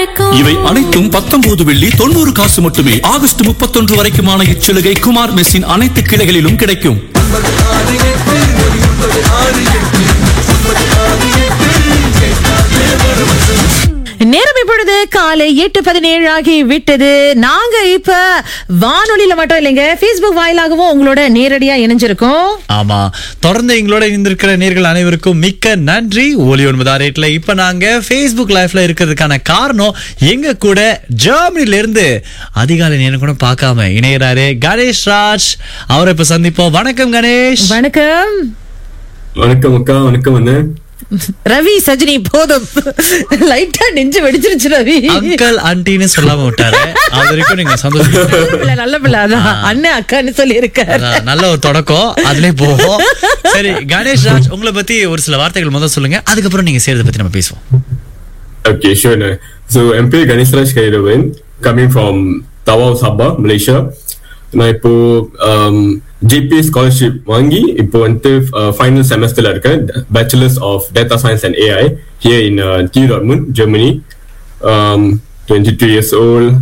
இவை அனைத்தும் பத்தொன்பது வெள்ளி தொண்ணூறு காசு மட்டுமே ஆகஸ்ட் முப்பத்தொன்று வரைக்குமான இச்சலுகை குமார் மெஸ்ஸின் அனைத்து கிளைகளிலும் கிடைக்கும் நேரம் இப்பொழுது காலை எட்டு பதினேழு ஆகி விட்டது நாங்க இப்ப வானொலியில மட்டும் இல்லைங்க Facebook வாயிலாகவும் உங்களோட நேரடியா இணைஞ்சிருக்கோம் ஆமா தொடர்ந்து எங்களோட இருந்திருக்கிற நேர்கள் அனைவருக்கும் மிக்க நன்றி ஒலி ஒன்பது ஆறு எட்டுல இப்ப நாங்க Facebook லைஃப்ல இருக்கிறதுக்கான காரணம் எங்க கூட ஜெர்மனில இருந்து அதிகாலை நேரம் கூட பார்க்காம இணையறாரு கணேஷ் ராஜ் அவரை இப்ப சந்திப்போம் வணக்கம் கணேஷ் வணக்கம் வணக்கம் அக்கா வணக்கம் அண்ணே ரவி சஜினி போதும் லைட்டா நெஞ்சு வெடிச்சிருச்சு ரவி அங்கிள் ஆண்டின்னு சொல்லாம விட்டாரு அது வரைக்கும் நீங்க சந்தோஷம் நல்ல பிள்ளை நல்ல பிள்ளை அதான் அண்ணன் அக்கான்னு சொல்லி இருக்காரு அதான், நல்ல ஒரு தொடக்கம் அதுலயே போவோம் சரி கணேஷ் ராஜ் உங்களை பத்தி ஒரு சில வார்த்தைகள் முதல்ல சொல்லுங்க அதுக்கப்புறம் நீங்க செய்யறத பத்தி நம்ம பேசுவோம் Okay, sure. அண்ணே. So, என் பேர் Ganeshraj Kairavan coming from Tawau Sabah Malaysia நான் இப்போ ஜிபி ஸ்காலர்ஷிப் வாங்கி இப்போ வந்துட்டு ஃபைனல் செமஸ்டர்ல இருக்கேன் bachelors of data science and AI here in டி டாட்முன் Germany twenty two years old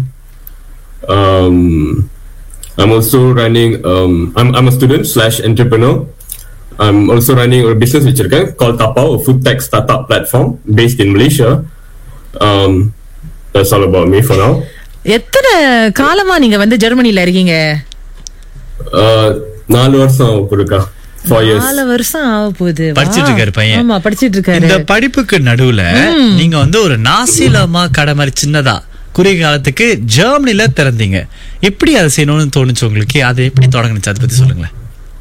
Um, I'm also running. Um, I'm I'm a student slash entrepreneur. I'm also running a business வச்சிருக்கேன் called Tapau, a food tech startup platform based in Malaysia. Um, that's all about me for now. எத்தனை காலமா நீங்க வந்து ஜெர்மனில இருக்கீங்க Uh, நாலு வருஷம் கொடுக்கா four years. நாலு வருஷம் ஆக போகுது வா. படிச்சிட்டு இருக்காரு பையன். ஆமா படிச்சிட்டு இருக்காரு இந்த படிப்புக்கு நடுவுல நீங்க வந்து ஒரு நாசிலமா கடை மாதிரி சின்னதா குறுகிய காலத்துக்கு ஜெர்மனில திறந்தீங்க எப்படி அதை செய்யணும்னு தோணுச்சு உங்களுக்கு அதை எப்படி தொடங்குனுச்சு அதை பத்தி சொல்லுங்களேன்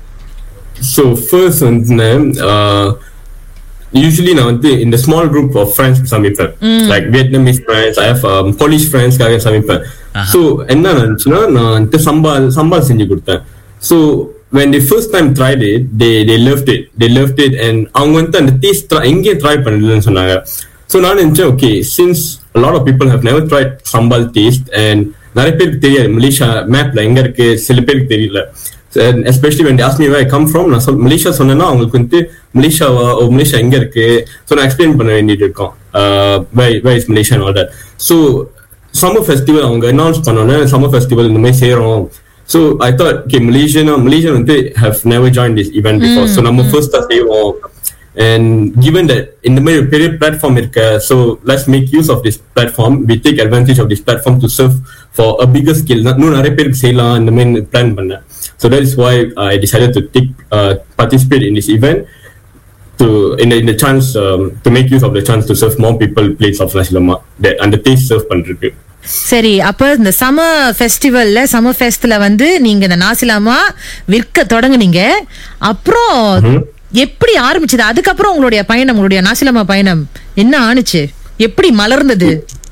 So first வந்து uh, usually நான் வந்து in the small group of friends சமைப்பேன் like Vietnamese friends I have um, Polish friends காக சமைப்பேன் so என்ன நடந்துச்சுன்னா நான் வந்து சம்பால் சம்பால் செஞ்சு கொடுத்தேன் so when they first time tried it they they loved it they loved it and அவங்க வந்து அந்த டேஸ்ட் எங்கேயும் ட்ரை பண்ணலன்னு சொன்னாங்க so நான் நினைச்சேன் okay since a lot of people have never tried sambal taste and நிறைய பேருக்கு தெரியாது மலேசியா மேப்ல எங்க இருக்கு சில பேருக்கு தெரியல And especially when they ask me where I come from நான் சொல் மலேசியா சொன்னேன்னா அவங்களுக்கு வந்து மலேசியாவா ஓ மலேசியா எங்க இருக்கு ஸோ நான் எக்ஸ்பிளைன் பண்ண வேண்டியது இருக்கும் way is Malaysia all that so summer festival அவங்க அனௌன்ஸ் பண்ணோன்னே சம்மர் ஃபெஸ்டிவல் இந்த மாதிரி செய்யறோம் ஸோ ஐ தாட் ஓகே மலேசியனா மலேசியன் வந்து have never join this event before so நம்ம ஃபர்ஸ்டா செய்வோம் and given that in the middle period platform irka, so let's make use of this platform we take advantage of this platform to serve for a bigger scale இன்னும் நிறைய பேருக்கு செய்யலாம் இந்த மாதிரி plan பண்ணேன் so that is why I decided to take uh, participate in this event to in the, in the chance um, to make use of the chance to serve more people plates of nasi lemak that அந்த taste serve பண்றது சரி அப்ப இந்த சமர் ஃபெஸ்டிவல்ல சமர் ஃபெஸ்ட்ல வந்து நீங்க இந்த நாசிலாமா விற்க தொடங்குனீங்க அப்புறம் எப்படி ஆரம்பிச்சது அதுக்கப்புறம் உங்களுடைய பயணம் உங்களுடைய நாசிலாமா பயணம் என்ன ஆணுச்சு எப்படி மலர்ந்தது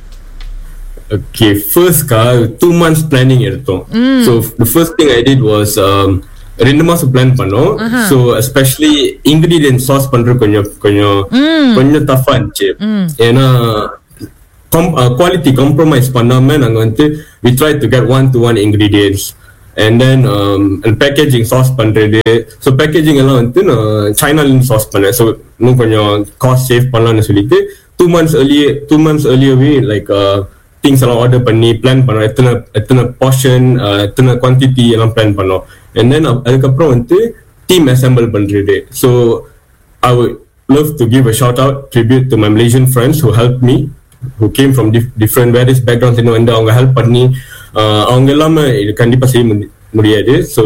Okay, first car two months planning எடுத்தோம் so the first thing I did was um, ரெண்டு மாசம் பிளான் பண்ணோம் so especially ingredient source பண்றது கொஞ்சம் கொஞ்சம் கொஞ்சம் டஃபா இருந்துச்சு ஏன்னா குவாலிட்டி காம்ப்ரமைஸ் பண்ணாம நாங்க வந்து we try to get one to one ingredients and then um, and packaging source பண்றது so packaging எல்லாம் வந்து நான் சைனால இருந்து source பண்ணேன் so இன்னும் கொஞ்சம் காஸ்ட் சேவ் பண்ணலாம்னு சொல்லிட்டு two months earlier two months earlierவே லைக் திங்ஸ் எல்லாம் ஆர்டர் பண்ணி பிளான் பண்ணோம் எத்தனை எத்தனை போர்ஷன் எத்தனை குவான்டிட்டி எல்லாம் பிளான் பண்ணோம் and then அதுக்கப்புறம் வந்து டீம் அசெம்பிள் பண்றது so I would love to give a shout out tribute to my Malaysian friends who helped me who came from dif- different various backgrounds இன்னும் வந்து அவங்க help பண்ணி uh, அவங்க இல்லாம இது கண்டிப்பா செய்ய முடி- முடியாது so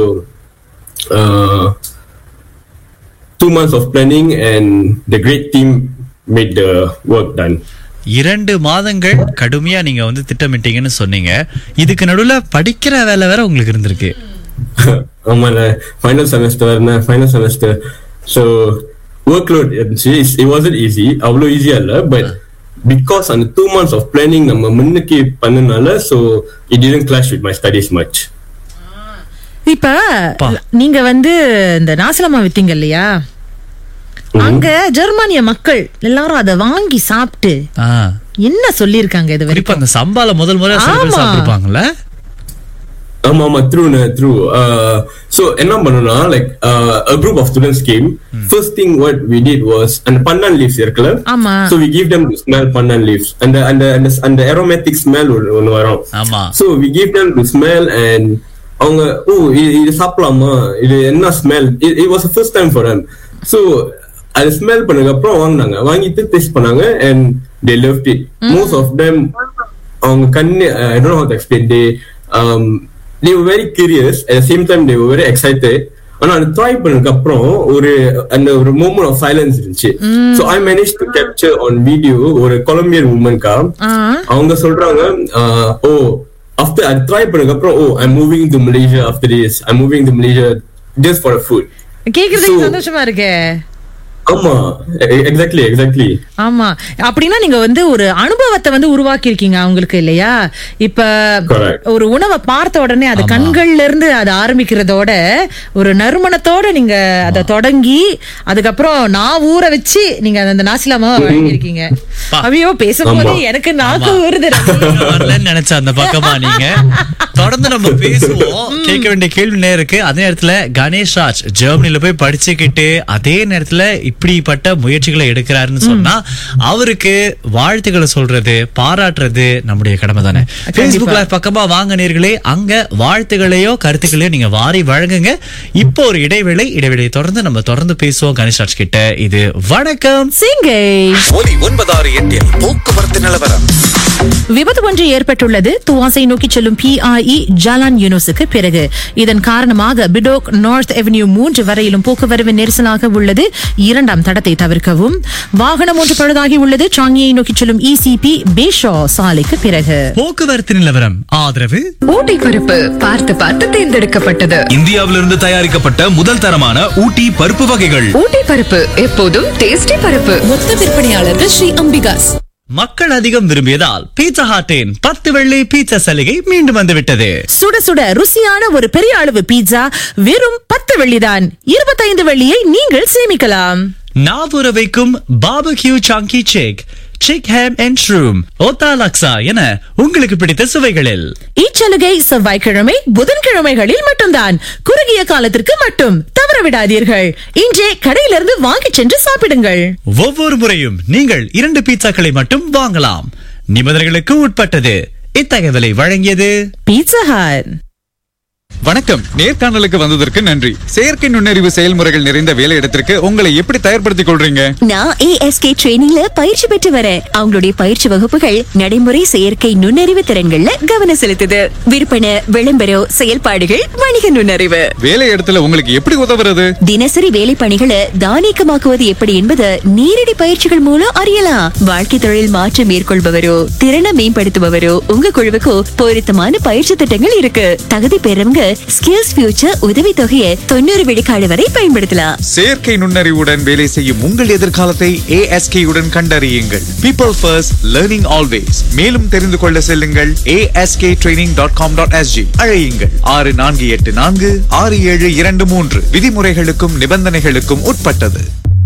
two months of planning and the great team made the work done. இரண்டு மாதங்கள் கடுமையா நீங்க வந்து திட்டமிட்டீங்கன்னு சொன்னீங்க இதுக்கு நடுவுல படிக்கிற வேலை வேற உங்களுக்கு இருந்திருக்கு ஆமாண்ணே final semester final semester so work load இருந்துச்சு இட் வாசன் ஈஸி அவ்வளோ ஈஸியா இல்லை பட் பிகாஸ் அந்த டூ மந்த்ஸ் ஆஃப் பிளானிங் நம்ம முன்னுக்கு பண்ணனால so it didn't clash with my studies much இப்ப பா. நீங்க வந்து இந்த நாசிலாமா வித்தீங்க இல்லையா அங்க ஜெர்மானிய மக்கள் எல்லாரும் அதை வாங்கி சாப்பிட்டு ஆ, என்ன சொல்லியிருக்காங்க இது குறிப்பா வரைக்கும் அந்த சம்பால முதல் முறை சில பேர் ஆமா. சாப்பிட்டுருப்பாங்கல்ல ஆமா ஆமா த்ரூ த்ரூ ஸோ என்ன பண்ணோம்னா like a group of students came first thing what we did was அந்த pandan leaves இருக்குல்ல ஆமா. so we give them to smell pandan leaves and the and the and the, and the aromatic smell ஒன்னு ஒன்னு வரும் ஆமா. so we give them to smell and அவங்க ஓ இது இது சாப்பிடலாமா இது என்ன smell it was the first time for them so அது ஸ்மெல் பண்ணதுக்கு அப்புறம் வாங்கினாங்க வாங்கிட்டு டேஸ்ட் பண்ணாங்க and they loved it most of them அவங்க கண்ணு I don't have to explain they um they were very curious at the same time they were very excited ஆனா அது ட்ரை பண்ணதுக்கு அப்புறம் ஒரு அந்த ஒரு மூமெண்ட் ஆஃப் சைலன்ஸ் இருந்துச்சு so I manage to capture on video ஒரு கொலம்பியன் உமன்கா ஆ. அவங்க சொல்றாங்க ஆஹ், ஓ ஆஃப்டர் அது ட்ரை பண்ணதுக்கு அப்புறம் oh I moving to Malaysia after this I moving to Malaysia just for food கேக்குறதுக்கு So- சந்தோஷமா இருக்கே ஆமா எக்ஸாக்ட்லி எக்ஸாக்ட்லி ஆமா அப்படின்னா நீங்க வந்து ஒரு அனுபவத்தை வந்து உருவாக்கி இருக்கீங்க அவங்களுக்கு இல்லையா இப்ப Correct. ஒரு உணவை பார்த்த உடனே அது ஆமா. கண்கள்ல இருந்து அது ஆரம்பிக்கிறதோட ஒரு நறுமணத்தோட நீங்க அதை தொடங்கி அதுக்கப்புறம் நான் ஊற வச்சு நீங்க அந்த நாசிலாமாவை வழங்கியிருக்கீங்க பா. ஐயோ பேசும்போது ஆமா. எனக்கு நாக்கு ஆமா. வருது வரலன்னு நினைச்ச அந்த பக்கமா நீங்க தொடர்ந்து நம்ம பேசுவோம் கேட்க வேண்டிய கேள்வி நேரம் இருக்கு அதே நேரத்துல கணேஷ் ராஜ் ஜெர்மனில போய் படிச்சுக்கிட்டு அதே நேரத்துல இப்படிப்பட்ட முயற்சிகளை எடுக்கிறாருன்னு சொன்னா அவருக்கு வாழ்த்துக்களை சொல்றது பாராட்டுறது நம்முடைய கடமை தானே பேஸ்புக்ல பக்கமா வாங்க நேர்களே அங்க வாழ்த்துகளையோ கருத்துக்களையோ நீங்க வாரி வழங்குங்க இப்போ ஒரு இடைவேளை இடைவேளையை தொடர்ந்து நம்ம தொடர்ந்து பேசுவோம் கணேஷ் ராஜ் கிட்ட இது வணக்கம் சிங்கை ஒலி ஒன்பதாறு எட்டில் போக்குவரத்து நிலவரம் விபத்து ஒன்று ஏற்பட்டுள்ளது துவாசை நோக்கி செல்லும் பிஐஇ ஜாலான் யூனோஸுக்கு பிறகு இதன் காரணமாக பிடோக் நார்த் அவென்யூ மூன்று வரையிலும் போக்குவரவு நெரிசலாக உள்ளது இரண்டாம் தடத்தை தவிர்க்கவும் வாகனம் ஒன்று பழுதாகி உள்ளது சாங்கியை நோக்கி செல்லும் இசிபி பேஷா சாலைக்கு பிறகு போக்குவரத்து நிலவரம் ஆதரவு ஊட்டி பருப்பு பார்த்து பார்த்து தேர்ந்தெடுக்கப்பட்டது இந்தியாவிலிருந்து தயாரிக்கப்பட்ட முதல் தரமான ஊட்டி பருப்பு வகைகள் ஊட்டி பருப்பு எப்போதும் டேஸ்டி பருப்பு மொத்த விற்பனையாளர்கள் ஸ்ரீ அம்பிகாஸ் மக்கள் அதிகம் விரும்பியதால் பீட்சா ஹாட்டின் பத்து வெள்ளி பீட்சா சலுகை மீண்டும் வந்துவிட்டது சுட சுட ருசியான ஒரு பெரிய அளவு பீட்சா வெறும் பத்து வெள்ளிதான் இருபத்தைந்து வெள்ளியை நீங்கள் சேமிக்கலாம் நாவுற வைக்கும் பாபக்யூ சாங்கி சிக் சிக் ஹேம் அண்ட் ஷ்ரூம் ஓத்தா லக்ஸா என உங்களுக்கு பிடித்த சுவைகளில் இச்சலுகை செவ்வாய்க்கிழமை புதன்கிழமைகளில் மட்டும்தான் குறுகிய காலத்திற்கு மட்டும் தவற விடாதீர்கள் இன்றே கடையிலிருந்து வாங்கிச் சென்று சாப்பிடுங்கள் ஒவ்வொரு முறையும் நீங்கள் இரண்டு பீட்சாக்களை மட்டும் வாங்கலாம் நிபந்தனைகளுக்கு உட்பட்டது இத்தகவலை வழங்கியது பீட்சா ஹட் வணக்கம் நேர்காணலுக்கு வந்ததற்கு நன்றி செயற்கை நுண்ணறிவு செயல்முறைகள் நிறைந்த வேலையிடத்திற்கு உங்களை எப்படி தயார்படுத்திக் கொள்றீங்க நான் ஏஎஸ்கே ட்ரெயினிங்ல பயிற்சி பெற்று வரேன் அவங்களுடைய பயிற்சி வகுப்புகள் நடைமுறை செயற்கை நுண்ணறிவு திறன்கள்ல கவனம் செலுத்துது விற்பனை விளம்பரம் செயல்பாடுகள் வணிக நுண்ணறிவு வேலையிடத்துல உங்களுக்கு எப்படி உதவுறது தினசரி வேலை பணிகளை தானியக்கமாக்குவது எப்படி என்பது நேரடி பயிற்சிகள் மூலம் அறியலாம் வாழ்க்கை தொழில் மாற்றம் மேற்கொள்பவரோ திறனை மேம்படுத்துபவரோ உங்க குழுவுக்கு பொருத்தமான பயிற்சி திட்டங்கள் இருக்கு தகுதி பெறவங்க ஸ்கில்ஸ் ஃபியூச்சர் உதவி தொகையை தொண்ணூறு விழுக்காடு வரை பயன்படுத்தலாம் செயற்கை நுண்ணறிவுடன் வேலை செய்யும் உங்கள் எதிர்காலத்தை ASK உடன் கண்டறியுங்கள் பீப்பிள் ஃபர்ஸ்ட் லேர்னிங் ஆல்வேஸ் மேலும் தெரிந்து கொள்ள செல்லுங்கள் ASK training dot com dot SG அழையுங்கள் ஆறு நான்கு எட்டு நான்கு ஆறு ஏழு இரண்டு மூன்று விதிமுறைகளுக்கும் நிபந்தனைகளுக்கும் உட்பட்டது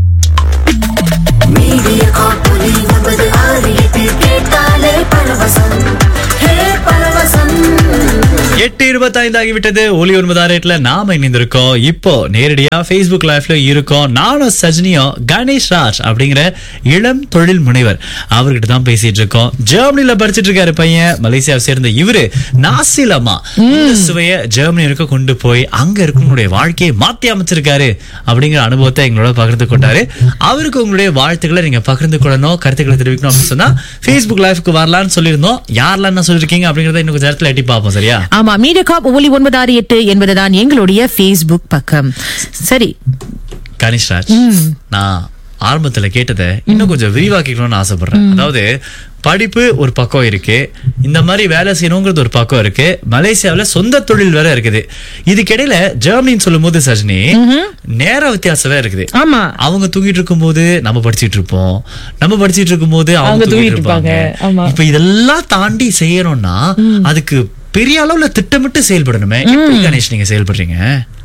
எட்டு இருபத்தி ஐந்து ஆகிவிட்டது ஒலி ஒன்பதாயிரத்துல நாம இணைந்திருக்கோம் இப்போ நேரடியா Facebook லைவ்ல இருக்கோம் நானும் சஜினியும் கணேஷ் ராஜ் அப்படிங்கிற இளம் தொழில் முனைவர் அவர்கிட்ட தான் பேசிட்டு இருக்கோம் ஜெர்மனில படிச்சிட்டு இருக்காரு பையன் மலேசியாவை சேர்ந்த இவரு நாசிலமா இந்த சுவைய ஜெர்மனிக்கு கொண்டு போய் அங்க இருக்கவங்களுடைய வாழ்க்கையை மாத்தி அமைச்சிருக்காரு அப்படிங்கிற அனுபவத்தை எங்களோட பகிர்ந்து கொண்டாரு அவருக்கு உங்களுடைய வாழ்த்துக்களை நீங்க பகிர்ந்து கொள்ளணும் கருத்துக்களை தெரிவிக்கணும் அப்படின்னு சொன்னா Facebook லைவ்க்கு வரலாம்னு சொல்லியிருந்தோம் யாரெல்லாம் என்ன சொல்லிருக்கீங்க அப்படிங்கறத இன்னும் கொஞ்சம் நேரத்துல எட்டி பார்ப்போம் சரியா ஆமா மீடியா காப் ஒலி ஒன்பது ஆறு எட்டு என்பதுதான் எங்களுடைய ஃபேஸ்புக் பக்கம் சரி கணேஷ் ராஜ் நான் ஆரம்பத்துல கேட்டதை இன்னும் கொஞ்சம் விரிவாக்கிக்கணும்னு ஆசைப்படுறேன் அதாவது படிப்பு ஒரு பக்கம் இருக்கு இந்த மாதிரி வேலை செய்யணுங்கிறது ஒரு பக்கம் இருக்கு மலேசியாவுல சொந்த தொழில் வேற இருக்குது இதுக்கிடையில ஜெர்மனின்னு சொல்லும் போது சஜினி நேர வித்தியாசம் வேற இருக்குது ஆமா அவங்க தூங்கிட்டு இருக்கும்போது நம்ம படிச்சிட்டு இருப்போம் நம்ம படிச்சிட்டு இருக்கும்போது அவங்க அவங்க தூங்கிட்டு தூங்கிட்டு இருப்பாங்க இருப்பாங்க. ஆமா. இப்ப இதெல்லாம் தாண்டி செய்யணும்னா அதுக்கு பெரிய அளவுல திட்டமிட்டு செயல்படணுமே எப்படி கணேஷ் நீங்க செயல்படுறீங்க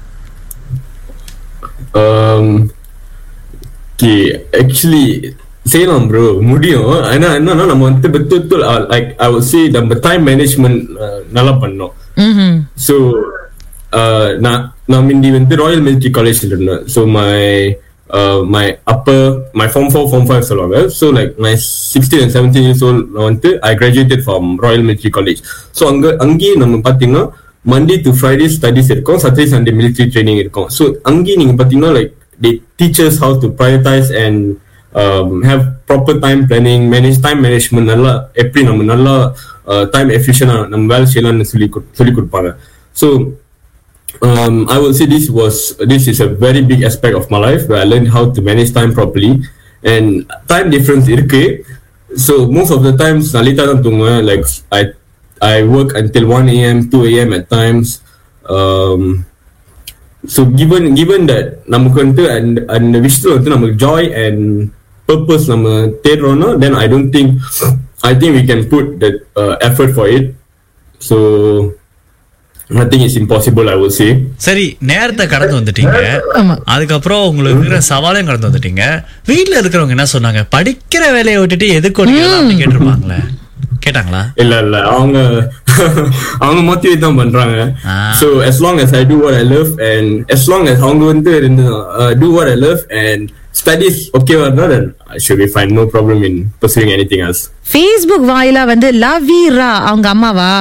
um, okay, actually செய்யலாம் ப்ரோ முடியும் ஆனா என்னன்னா நம்ம வந்து பெத்து லைக் ஐ would say நம்ம டைம் மேனேஜ்மெண்ட் நல்லா பண்ணோம் ம்ஹும். So, uh, நான் நான் முந்தி வந்து ராயல் மிலிட்ரி காலேஜ்ல இருந்தேன் so my my upper my form four form five சொல்லுவாங்க so like my sixteen and seventeen years old நான் வந்து I graduated from Royal Military College so அங்க அங்கேயே நம்ம பார்த்தீங்கன்னா மண்டே டு ஃப்ரைடே ஸ்டடிஸ் இருக்கும் சாட்டர்டே சண்டே மிலிட்ரி ட்ரைனிங் இருக்கும் so அங்கேயே நீங்க பார்த்தீங்கன்னா like the teachers how to prioritise and have proper time planning manage time management நல்லா எப்படி நம்ம நல்லா டைம் எஃபிஷியனா நம்ம வேலை செய்யலாம்னு சொல்லி கொடு- சொல்லி கொடுப்பாங்க so um, I would say this was this is a very big aspect of my life where I learned how to manage time properly and time difference இருக்கு so most of the times நான் லேட்டா தான் தூங்குவேன் like I I work until 1 a.m. 2 a.m. at times um, so given given that நமக்கு வந்து and அந்த விஷயத்துல வந்து நமக்கு joy and purpose நம்ம தேடுறோம்னா then I don't think I think we can put the uh, effort for it so I think it's impossible I would say சரி நேரத்தை கடந்து வந்துட்டீங்க ஆமா. அதுக்கப்புறம் உங்களுக்கு இருக்கிற சவாலையும் கடந்து வந்துட்டீங்க வீட்ல இருக்கிறவங்க என்ன சொன்னாங்க படிக்கிற வேலையை விட்டுட்டு எதுக்கு ஓடிக்கலாம் அப்படின்னு கேட்டிருப்பாங்களே கேட்டாங்களா இல்ல இல்ல அவங்க அவங்க மோட்டிவேட் தான் பண்றாங்க ஆ. so as long as I do what I love and as long as அவங்க வந்து இருந்து uh, do what I love and studies okay இருந்தா then I should be fine no problem in pursuing anything else Facebook வாயிலா வந்து லவீரா அவங்க அம்மாவா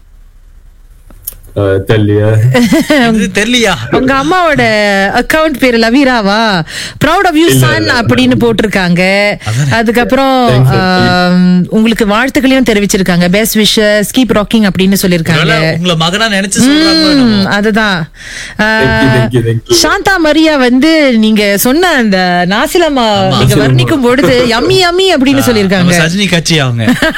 uh, தெரியலையா இது தெரியலையா உங்க அம்மாவோட அக்கவுண்ட் பேரு லவீராவா ப்ரௌட் ஆஃப் யூ இல்ல, சன் இல்ல. அப்படின்னு போட்டிருக்காங்க அதுக்கப்புறம் Thanks, sir. ஆம், உங்களுக்கு வாழ்த்துக்களையும் தெரிவிச்சிருக்காங்க பெஸ்ட் விஷஸ் கீப் ராக்கிங் அப்படின்னு சொல்லியிருக்காங்க ஒருவேளை உங்களை மகனா நினைச்சு சொல்றாங்களோ என்னமோ. ம், அதுதான் ஆ, Thank you, thank you, thank you. Shantha Maria வந்து நீங்க சொன்ன அந்த நாசிலமா நீங்க நாசிலமா. வர்ணிக்கும் பொழுது யம்மி யம்மி அப்படின்னு நம்ம சொல்லியிருக்காங்க சஜினி கட்சி அவங்க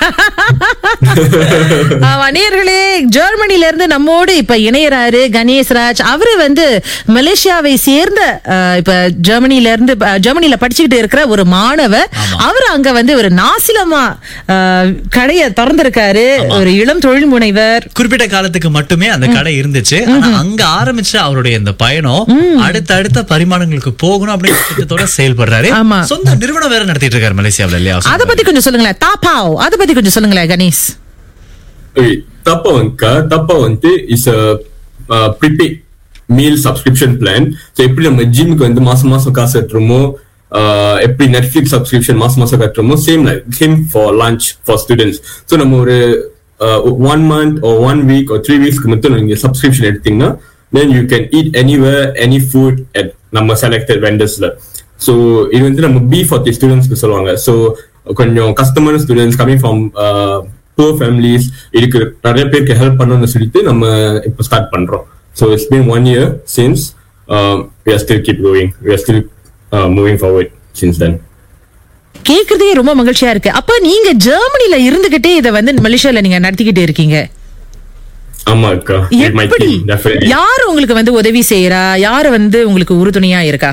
ஆமா, நேயர்களே ஜெர்மனில இருந்து நம்மோடு இப்ப இணையறாரு கணேஷ் ராஜ் அவரு வந்து மலேசியாவை சேர்ந்த அஹ், இப்ப ஜெர்மனில இருந்து அஹ், ஜெர்மனில படிச்சுக்கிட்டு இருக்கிற ஒரு மாணவர் அவர் அங்க வந்து ஒரு நாசிலமா அஹ், கடைய திறந்திருக்காரு ஒரு இளம் தொழில் முனைவர் குறிப்பிட்ட காலத்துக்கு மட்டுமே அந்த கடை இருந்துச்சு ஆனா அங்க ஆரம்பிச்ச அவருடைய இந்த பயணம் அடுத்த பரிமாணங்களுக்கு போகணும் அப்படின்னு திட்டத்தோட செயல்படுறாரு ஆமா. சொந்த நிறுவனம் வேற நடத்திட்டு இருக்காரு மலேசியாவுல இல்லையா அத பத்தி கொஞ்சம் சொல்லுங்களேன் தாப்பாவ் அத பத்தி கொஞ்சம் சொல்லுங்களேன் கணேஷ் Okay, தப்பா வந்துக்கா தப்பா வந்து is a prepaid meal subscription plan so எப்படி நம்ம ஜிம்க்கு வந்து மாசம் மாசம் காசு கட்டுறோமோ uh, எப்படி நெட்ஃபிளிக்ஸ் சப்ஸ்கிரிப்ஷன் மாசம் மாசம் கட்டுறோமோ same like same for lunch for students so நம்ம ஒரு one month or one week or three வீக்ஸ்க்கு மட்டும் நீங்க சப்ஸ்கிரிப்ஷன் எடுத்தீங்கன்னா then you can eat anywhere any food at நம்ம செலக்டட் வெண்டர்ஸ்ல ஸோ இது வந்து நம்ம பி ஃபார்ட்டி ஸ்டூடெண்ட்ஸ்க்கு சொல்லுவாங்க ஸோ கொஞ்சம் customer students coming from poor families இதுக்கு நிறைய பேருக்கு ஹெல்ப் பண்ணணும்னு சொல்லிட்டு நம்ம இப்போ ஸ்டார்ட் பண்றோம் so it's been one year since we are still keep going we are still moving forward since then கேக்குறதே ரொம்ப மகிழ்ச்சியா இருக்கு அப்ப நீங்க ஜெர்மனில இருந்துகிட்டே இத வந்து மலேசியால நீங்க நடத்திக்கிட்டு இருக்கீங்க ஆமா அக்கா வித் மை எப்படி டீம் டெஃபினெட்லி யாரு உங்களுக்கு வந்து உதவி செய்யறா யாரு வந்து உங்களுக்கு உறுதுணையா இருக்கா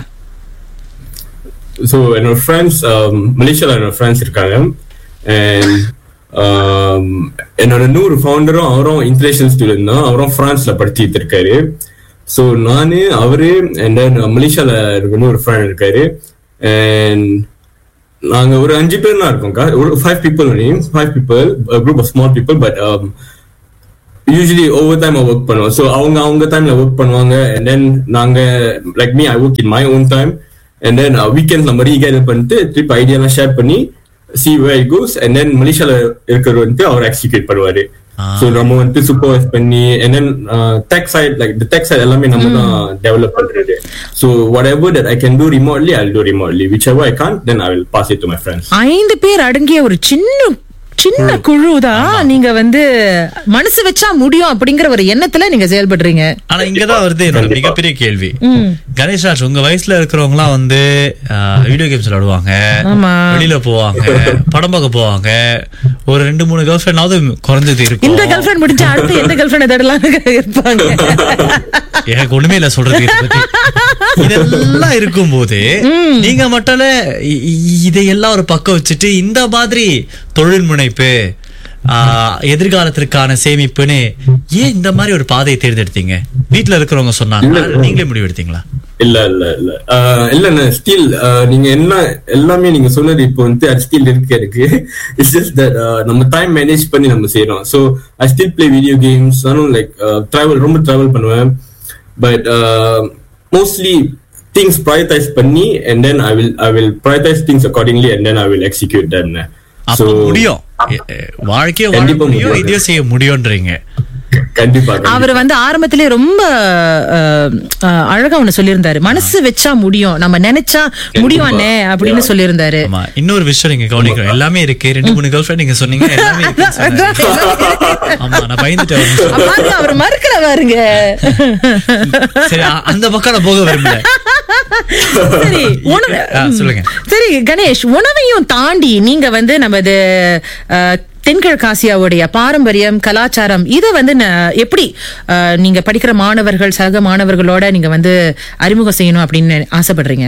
ஸோ என்னோட ஃப்ரெண்ட்ஸ் மலேசியாவில் என்னோட ஃப்ரெண்ட்ஸ் இருக்காங்க அண்ட் என்னோட நூறு ஃபவுண்டரும் அவரும் இன்டர்நேஷனல் ஸ்டூடெண்ட் தான் அவரும் ஃப்ரான்ஸ்ல படிச்சுட்டு இருக்காரு ஸோ நானு அவரு அண்ட் தென் மலேசியால இருக்க இன்னொரு ஃப்ரெண்ட் இருக்காரு அண்ட் நாங்க ஒரு அஞ்சு பேர் தான் இருக்கோம்க்கா ஒரு five people five people group of small people but usually over time work பண்ணுவோம் ஸோ அவங்க அவங்க டைம்ல ஒர்க் பண்ணுவாங்க அண்ட் தென் நாங்க like me I work in my own time and then weekend நம்ம ரீகேதர் பண்ணிட்டு ட்ரிப் ஐடியாலாம் ஷேர் பண்ணி C way goes and then மலேசியால இருக்கிறவர் வந்து அவர் எக்ஸிக்யூட் பண்ணுவாரு ஸோ நம்ம வந்து சூப்பர்வைஸ் பண்ணி and then tech side like tech side எல்லாமே நம்ம தான் டெவலப் பண்றது so whatever that I can do remotely I do remotely whichever I can then I will pass it to my friends ஐந்து பேர் அடங்கிய ஒரு சின்ன சின்ன குழு தான் நீங்க வந்து மனசு வச்சா முடியும் அப்படிங்கிற ஒரு எண்ணத்துல நீங்க செயல்படுறீங்க ஆனா இங்கதான் வருது என்னோட மிகப்பெரிய கேள்வி கணேஷ்ராஜ் உங்க வயசுல இருக்கிறவங்க எல்லாம் வந்து வீடியோ கேம்ஸ் விளையாடுவாங்க ஆமா. வெளியில போவாங்க படம் பார்க்க போவாங்க ஒரு ரெண்டு மூணு கேர்ள் ஃபிரெண்டாவது குறைஞ்சது இருக்கும் இந்த கேர்ள் ஃபிரெண்ட் முடிஞ்சு அடுத்து எந்த கேர்ள் ஃபிரெண்ட் தேடலாம் இருப்பாங்க எனக்கு ஒண்ணுமே இல்ல சொல்றது இதை பத்தி. இதெல்லாம் இருக்கும்போது நீங்க மட்டும் இ- இ- இதையெல்லாம் ஒரு பக்கம் வச்சுட்டு இந்த மாதிரி தொழில் முனைப்பு ஆஹ், எதிர்காலத்திற்கான சேமிப்புன்னு ஏன் இந்த மாதிரி ஒரு பாதையை தேர்ந்தெடுத்தீங்க வீட்டுல இருக்கிறவங்க சொன்னாங்க நீங்களே முடிவு எடுத்தீங்களா இல்ல இல்ல இல்ல ஆஹ் இல்ல ஸ்டில் நீங்க என்ன எல்லாமே நீங்க சொன்னது இப்போ வந்து அது ஸ்டில் இருக்கு எனக்கு இட்ஸ் ஜஸ்ட் தட் நம்ம டைம் மேனேஜ் பண்ணி நம்ம செய்யறோம் so I still play video games நானும் லைக் டிராவல் ரொம்ப டிராவல் பண்ணுவேன் பட் மோஸ்ட்லி திங்ஸ் ப்ரையரைஸ் பண்ணி and then I will I will prioritize things accordingly and then I will execute then அப்ப முடியும் எ- எ- வாழ்க்கைய வாழ கண்டிப்பா முடியும் முடியும். இதையும் செய்ய முடியும்ன்றீங்க கண்டிப்பா அவர் வந்து ஆரம்பத்திலே ரொம்ப அஹ், அஹ், அழகா ஒண்ணு சொல்லியிருந்தாரு மனசு வச்சா முடியும் நம்ம நினைச்சா முடியும் அண்ணே அப்படின்னு சொல்லியிருந்தாரு ஆமா இன்னொரு விஷயம் நீங்க கவனிக்கணும் எல்லாமே இருக்கு ரெண்டு மூணு கேர்ள் ஃபிரெண்ட் நீங்க சொன்னீங்க எல்லாமே இருக்குன்னு சொன்னாரு. ஆமா நான் பயந்துட்டேன் ஒரு நிமிஷம். பாருங்க, அவர் மறுக்கிற பாருங்க சரி அ- அந்த பக்கம் நான் போக விரும்பல சரி உணவு ஆ, சொல்லுங்க சரி கணேஷ் உணவையும் தாண்டி நீங்க வந்து நமது அஹ், தென்கிழக்காசியாவுடைய பாரம்பரியம் கலாச்சாரம் இத வந்து ந- எப்படி அஹ், நீங்க படிக்கிற மாணவர்கள் சக மாணவர்களோட நீங்க வந்து அறிமுகம் செய்யணும் அப்படின்னு ஆசைப்படுறீங்க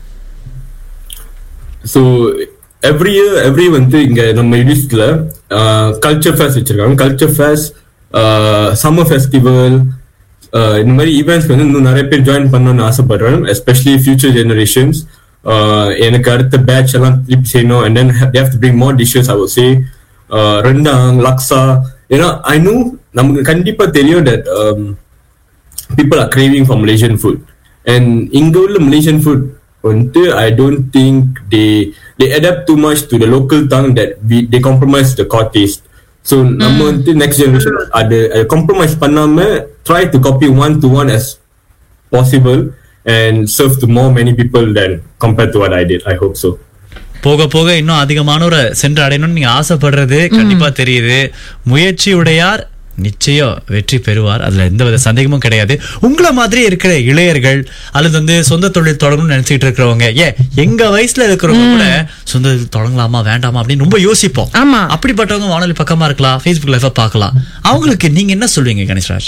ஸோ எவ்ரி இயர் எவ்ரி வந்து இங்க நம்ம யூனிஸ்ட்ல கல்ச்சர் ஃபேஸ்ட் வச்சிருக்காங்க கல்ச்சர் ஃபேஸ்ட் சம்மர் ஃபெஸ்டிவல் இந்த மாதிரி ஈவெண்ட்ஸ் வந்து இன்னும் நிறைய பேர் ஜாயின் பண்ணணும்னு ஆசைப்படுறேன் எஸ்பெஷலி ஃபியூச்சர் ஜெனரேஷன்ஸ் எனக்கு அடுத்த பேட்ச் எல்லாம் திருப்பி செய்யணும் and then have to bring more dishes I will say rendang laksa ஏன்னா ஐ நோ நமக்கு கண்டிப்பா தெரியும் that people are craving for Malaysian food. And இங்க உள்ள Malaysian food வந்துட்டு I don't think they they adapt too much to the local tongue that we they compromise the core taste. So நம்ம வந்து next generation அது அது compromise பண்ணாம try to copy one to one as possible and serve to more many people than compared to what I did. I hope so. போக போக இன்னும் அதிகமானோரை சென்று அடையணும்னு நீங்க ஆசைப்படுறது கண்டிப்பா தெரியுது முயற்சி உடையார் நிச்சயம் வெற்றி பெறுவார் அதுல எந்த வித சந்தேகமும் கிடையாது உங்களை மாதிரி இருக்கிற இளையர்கள் அல்லது வந்து சொந்த தொழில் தொடங்கணும்னு நினைச்சிட்டு இருக்கிறவங்க ஏ எங்க வயசுல இருக்கிறவங்க கூட சொந்த தொழில் தொடங்கலாமா வேண்டாமா அப்படின்னு ரொம்ப யோசிப்போம் ஆமா. அப்படிப்பட்டவங்க வானொலி பக்கமா இருக்கலாம் ஃபேஸ்புக் லைஃபா பார்க்கலாம் அவங்களுக்கு நீங்க என்ன சொல்வீங்க கணேஷ்ராஜ்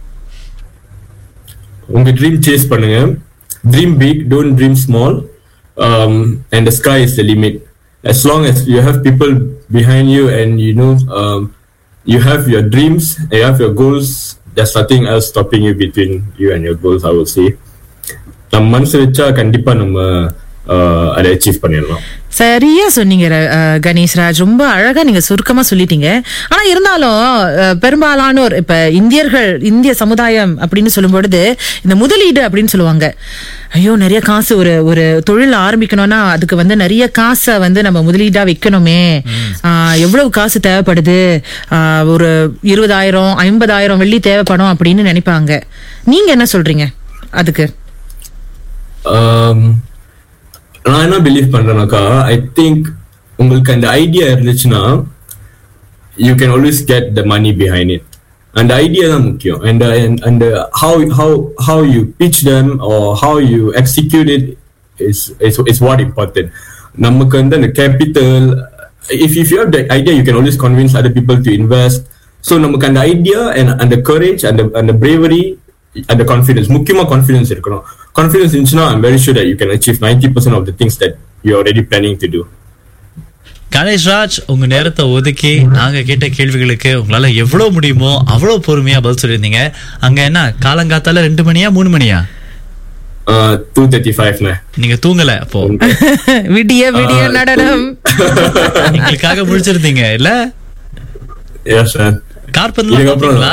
உங்க ட்ரீம் சேஸ் பண்ணுங்க dream big don't dream small and the sky is the limit as long as you have people behind you and you know um, you have your dreams and you have your goals there's nothing else stopping you between you and your goals i would say நம்ம மனசு வச்சா கண்டிப்பா நம்ம uh, அதை achieve பண்ணிடலாம் சரியா சொன்னீங்க ர- அஹ், கணேஷ் ராஜ் ரொம்ப அழகா நீங்க சுருக்கமா சொல்லிட்டீங்க ஆனா இருந்தாலும் அஹ், பெரும்பாலானோர் இப்ப இந்தியர்கள் இந்திய சமுதாயம் அப்படின்னு சொல்லும் பொழுது இந்த முதலீடு அப்படின்னு சொல்லுவாங்க ஐயோ நிறைய காசு ஒரு ஒரு தொழில் ஆரம்பிக்கணும்னா அதுக்கு வந்து நிறைய காசை வந்து நம்ம முதலீடா வைக்கணுமே ஆஹ், எவ்வளவு காசு தேவைப்படுது ஆஹ், ஒரு இருபதாயிரம் ஐம்பதாயிரம் வெள்ளி தேவைப்படும் அப்படின்னு நினைப்பாங்க நீங்க என்ன சொல்றீங்க அதுக்கு um, நான் என்ன பிலீவ் பண்றேனாக்கா ஐ திங்க் உங்களுக்கு அந்த ஐடியா இருந்துச்சுன்னா you can always get the money behind it அந்த ஐடியா தான் முக்கியம் and and how how how you pitch them how you execute it is is is what important நமக்கு வந்து அந்த capital if if you have the idea you can always convince other people to invest so நமக்கு அந்த idea and அந்த courage அந்த அந்த bravery அந்த confidence முக்கியமா கான்ஃபிடன்ஸ் இருக்கணும் கான்ஃபிடன்ஸ் இருந்துச்சுன்னா I'm very sure you can achieve ninety percent of the things that you already planning to do Ganesh Raj உங்க நேரத்தை ஒதுக்கி நாங்க கேட்ட கேள்விகளுக்கு உங்களால எவ்வளவு முடியுமோ அவ்வளவு பொறுமையா பதில் சொல்லியிருந்தீங்க அங்க என்ன காலங்காத்தால ரெண்டு மணியா மூணு மணியா டூ தேர்ட்டி ஃபைவ்ண்ணே நீங்க தூங்கல அப்போ விடிய விடிய நடனம் எங்களுக்காக முடிச்சிருந்தீங்க இல்ல எஸ் சார் கார்பந்து இதுக்கப்புறம் பாப்பீங்களா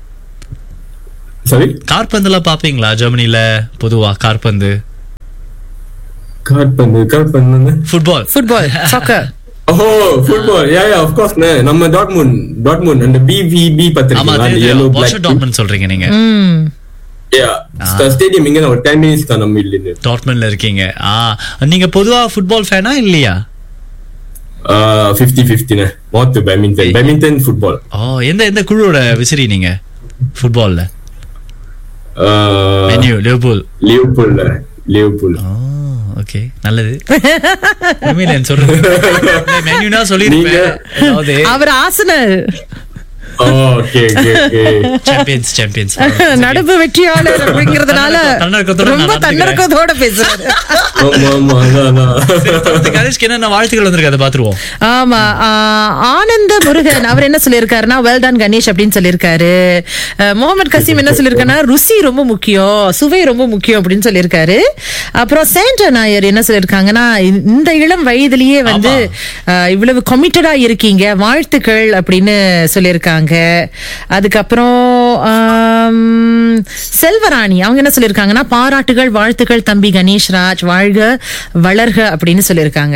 சாரி கார்பந்துலாம் பாப்பீங்களா ஜெர்மனில பொதுவா கார்பந்து கார்ட் பண்ணு கார்ட் பண்ணு football football soccer O football yeah yeah of course நம்ம டாட்முன் டாட்முன் அந்த பிவிபி ஆமா பத்திரிக்கீங்களா அந்த yellow black வாஷர் டாட்மன் சொல்றீங்க நீங்க ம் யா ஸ்டேடியம் இங்க ஒரு 10 மினிட்ஸ் தான் நம்ம இல்ல டாட்மன்ல இருக்கீங்க ஆ நீங்க பொதுவா ஃபுட்பால் ஃபேனா இல்லையா ஃபிஃப்டி ஃபிஃப்டிண்ணே more to badminton badminton football oh எந்த எந்த குழுவோட விசிறி நீங்க ஃபுட்பால்ல மென்யூ லிவர்பூல் லிவர்பூல்ல லிவர்பூல் ஓ ஓகே நல்லது உண்மையில சொல்றேன் மென்யூனா சொல்லிருப்பேன் நீங்க- அதாவது அவர் ஆசனர் okay okay okay champions champions நடப்பு வெற்றியாளர் அப்படிங்கறதுனால தன்னடக்கத்தோட நான் ரொம்ப நடந்துக்கிறேன். தன்னடக்கத்தோட பேசுறாரு ஆமா ஆமா அதான் அதான் கணேஷ்க்கு என்னென்ன வாழ்த்துக்கள் வந்திருக்கு அதை பாத்துருவோம் ஆமா ஆ, ஆனந்த முருகன் அவர் என்ன சொல்லியிருக்காருன்னா வெல் டன் கணேஷ் அப்படின்னு சொல்லியிருக்காரு அஹ், முகமது கசீம் என்ன சொல்லியிருக்காருன்னா ருசி ரொம்ப முக்கியம் சுவை ரொம்ப முக்கியம் அப்படின்னு சொல்லியிருக்காரு அப்புறம் சேண்ட நாயர் என்ன சொல்லியிருக்காங்கன்னா இந்த- இந்த இளம் வயதிலேயே வந்து அஹ், இவ்வளவு கமிட்டடா இருக்கீங்க வாழ்த்துக்கள் அப்படின்னு சொல்லியிருக்காங்க அதுக்கப்புறம் ஆம், செல்வராணி அவங்க என்ன சொல்லியிருக்காங்கன்னா பாராட்டுகள் வாழ்த்துக்கள் தம்பி கணேஷ் ராஜ் வாழ்க வளர்க அப்படின்னு சொல்லியிருக்காங்க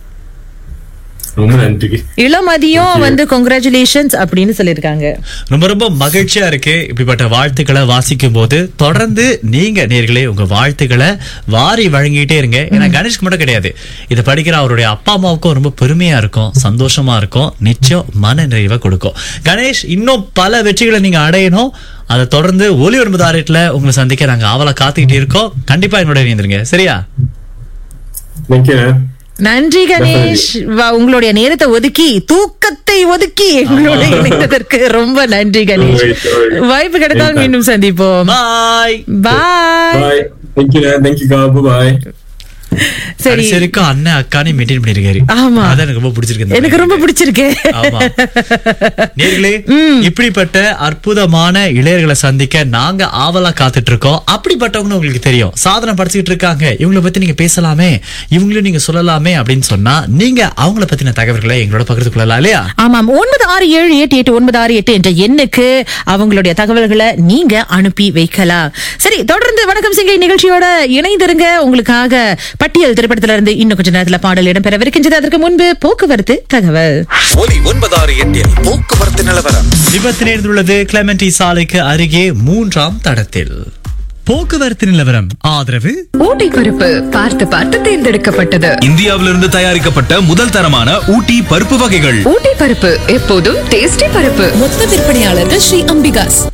ரொம்ப நன்றி இளமதியும் வந்து கங்க்ராச்சுலேஷன்ஸ் அப்படின்னு சொல்லியிருக்காங்க ரொம்ப ரொம்ப மகிழ்ச்சியா இருக்கு இப்படிப்பட்ட வாழ்த்துக்களை வாசிக்கும் போது தொடர்ந்து நீங்க நேர்களே உங்க வாழ்த்துக்களை வாரி வழங்கிட்டே இருங்க ஏன்னா கணேஷ்க்கு மட்டும் கிடையாது இதை படிக்கிற அவருடைய அப்பா அம்மாவுக்கும் ரொம்ப பெருமையா இருக்கும் சந்தோஷமா இருக்கும் நிச்சயம் மன நிறைவை கொடுக்கும் கணேஷ் இன்னும் பல வெற்றிகளை நீங்க அடையணும் அதை தொடர்ந்து ஒலி ஒன்பது ஆறு உங்களை சந்திக்க நாங்க ஆவலா காத்துக்கிட்டு இருக்கோம் கண்டிப்பா என்னோட இணைந்துருங்க சரியா தேங்க்யூ நன்றி கணேஷ் வா- உங்களுடைய நேரத்தை ஒதுக்கி தூக்கத்தை ஒதுக்கி எங்களோட இணைந்ததற்கு ரொம்ப நன்றி கணேஷ் வாய்ப்பு கிடைத்தால் மீண்டும் சந்திப்போம் பாய் பாய் பாய் தேங்க்யூ தேங்க்யூ பாய் சரி சரிக்கும் அண்ணன் அக்கானே மெயின்டைன் பண்ணிருக்காரு ஆமா. அதான் எனக்கு ரொம்ப பிடிச்சிருக்கு இந்த எனக்கு ரொம்ப பிடிச்சிருக்கு ஆமா. நேர்களே இப்படிப்பட்ட அற்புதமான இளையர்களை சந்திக்க நாங்க ஆவலா காத்துட்டு இருக்கோம் அப்படிப்பட்டவங்க உங்களுக்கு தெரியும் சாதனை படிச்சுட்டு இருக்காங்க இவங்கள பத்தி நீங்க பேசலாமே இவங்களும் நீங்க சொல்லலாமே அப்படின்னு சொன்னா நீங்க அவங்கள பத்தின தகவல்களை எங்களோட பகிர்ந்து கொள்ளலாம் இல்லையா ஆமாம் ஒன்பது ஆறு ஏழு எட்டு எட்டு ஒன்பது ஆறு எட்டு என்ற எண்ணுக்கு அவங்களுடைய தகவல்களை நீங்க அனுப்பி வைக்கலாம் சரி தொடர்ந்து வணக்கம் சிங்கை நிகழ்ச்சியோட இணைந்திருங்க உங்களுக்காக பட்டியல் திரைப்படத்துல இருந்து இன்னும் கொஞ்ச நேரத்துல பாடல் இடம்பெறவிருக்கின்றது அதற்கு முன்பு போக்குவரத்து தகவல் ஒலி ஒன்பதாறு எட்டில் போக்குவரத்து நிலவரம் விபத்து நேர்ந்துள்ளது கிளமெண்டி சாலைக்கு அருகே மூன்றாம் தடத்தில் போக்குவரத்து நிலவரம் ஆதரவு ஊட்டி பருப்பு பார்த்து பார்த்து தேர்ந்தெடுக்கப்பட்டது இந்தியாவிலிருந்து தயாரிக்கப்பட்ட முதல் தரமான ஊட்டி பருப்பு வகைகள் ஊட்டி பருப்பு எப்போதும் டேஸ்டி பருப்பு மொத்த விற்பனையாளர்கள் ஸ்ரீ அம்பிகாஸ்